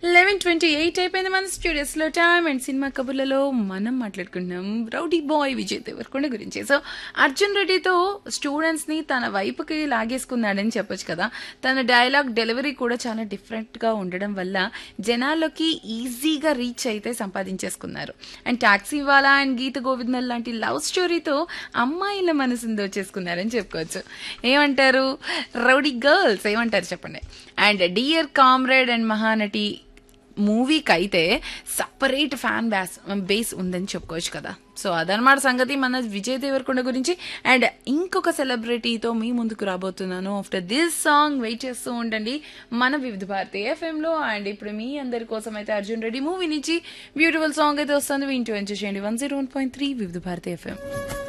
eleven twenty eight అయిపోయింది మన studios లో టైమ్ అండ్ సినిమా కబుర్లలో మనం మాట్లాడుకుంటున్నాం రౌడీ బాయ్ విజయ్ దేవరకొండ గురించి సో అర్జున్ రెడ్డితో స్టూడెంట్స్ ని తన వైపుకి లాగేసుకున్నాడని చెప్పొచ్చు కదా తన డైలాగ్ డెలివరీ కూడా చాలా డిఫరెంట్ గా ఉండడం వల్ల జనాల్లోకి ఈజీగా రీచ్ అయితే సంపాదించేసుకున్నారు and Taxiwaala and Geetha Govindam లాంటి లవ్ స్టోరీతో అమ్మాయిల మనసుని దోచేసుకున్నారని చెప్పుకోవచ్చు ఏమంటారు రౌడీ గర్ల్స్ ఏమంటారు చెప్పండి and dear comrade and Mahanati మూవీకి అయితే సపరేట్ ఫ్యాన్ బ్యాస్ బేస్ ఉందని చెప్పుకోవచ్చు కదా సో అదనమాట సంగతి మన విజయ్ దేవరకొండ గురించి అండ్ ఇంకొక సెలబ్రిటీతో మీ ముందుకు రాబోతున్నాను ఆఫ్టర్ దిస్ సాంగ్ వెయిట్ చేస్తూ ఉండండి మన వివిధ భారతి ఎఫ్ఎంలో అండ్ ఇప్పుడు మీ అందరి కోసం అయితే అర్జున్ రెడ్డి మూవీ నుంచి బ్యూటిఫుల్ సాంగ్ అయితే వస్తుంది వింటూ ఎంజాయ్ చేయండి one zero one point three Vividh Bharati FM